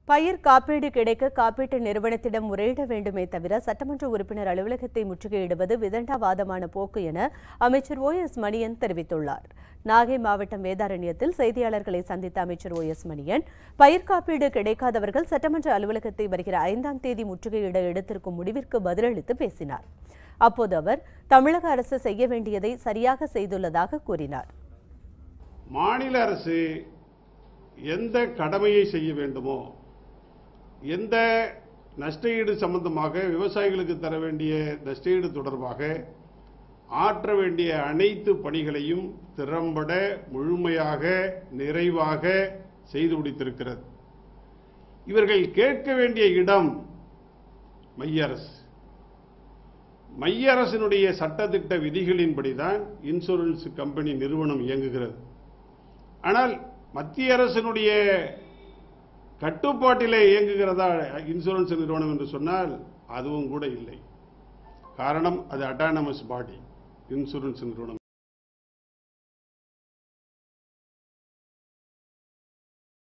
பயிர் காப்பீடு கிடைக்க காப்பீட்டு நிறுவனத்திடம் முறையிட வேண்டுமே தவிர சட்டமன்ற உறுப்பினர் அலுவலகத்தை முற்றுகையிடுவது விதண்டாவாதமான போக்கு என அமைச்சர் ஓ எஸ் மணியன் தெரிவித்துள்ளார் நாகை மாவட்டம் வேதாரண்யத்தில் செய்தியாளர்களை சந்தித்த அமைச்சர் ஓ எஸ் மணியன் பயிர் காப்பீடு கிடைக்காதவர்கள் சட்டமன்ற அலுவலகத்தை வருகிற ஐந்தாம் தேதி முற்றுகையிட எடுத்திருக்கும் முடிவிற்கு பதிலளித்து பேசினார் அப்போது அவர் தமிழக அரசு செய்ய வேண்டியதை சரியாக செய்துள்ளதாக கூறினார் மாநில அரசு எந்த கடமையை செய்ய வேண்டுமோ எந்த நஷ்டஈடு சம்பந்தமாக விவசாயிகளுக்கு தர வேண்டிய நஷ்டஈடு தொடர்பாக ஆற்ற வேண்டிய அனைத்து பணிகளையும் திறம்பட முழுமையாக நிறைவாக செய்து முடித்திருக்கிறது இவர்கள் கேட்க வேண்டிய இடம் மைய அரசு மைய அரசினுடைய சட்டத்திட்ட விதிகளின்படிதான் இன்சூரன்ஸ் கம்பெனி நிறுவனம் இயங்குகிறது ஆனால் மத்திய அரசினுடைய கட்டுப்பாட்டிலே இயங்குகிறதா இன்சூரன்ஸ் நிறுவனம் என்று சொன்னால் அதுவும் கூட இல்லை காரணம் அது அட்டானமஸ் பாடி இன்சூரன்ஸ் நிறுவனம்